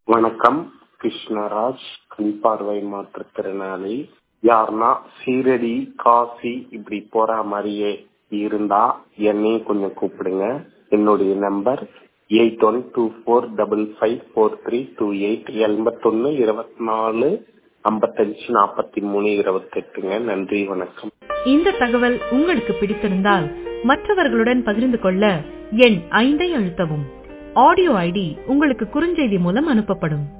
வணக்கம் கிருஷ்ணராஜ் கண் பார்வை மாற்றுத்திறனாளி யாருன்னா சீரடி காசி இப்படி போற மாதிரியே இருந்தா என்னையும் கொஞ்சம் கூப்பிடுங்க என்னுடைய number eight one two four double five four three two eight எண்பத்தொன்னு இருபத்தி நாலு ஐம்பத்தஞ்சு நாற்பத்தி மூணு இருபத்தெட்டுங்க நன்றி வணக்கம் இந்த தகவல் உங்களுக்கு பிடித்திருந்தால் மற்றவர்களுடன் பகிர்ந்து கொள்ள எண் ஐந்தை அழுத்தவும் ஆடியோ ஐடி உங்களுக்கு குறுஞ்செய்தி மூலம் அனுப்பப்படும்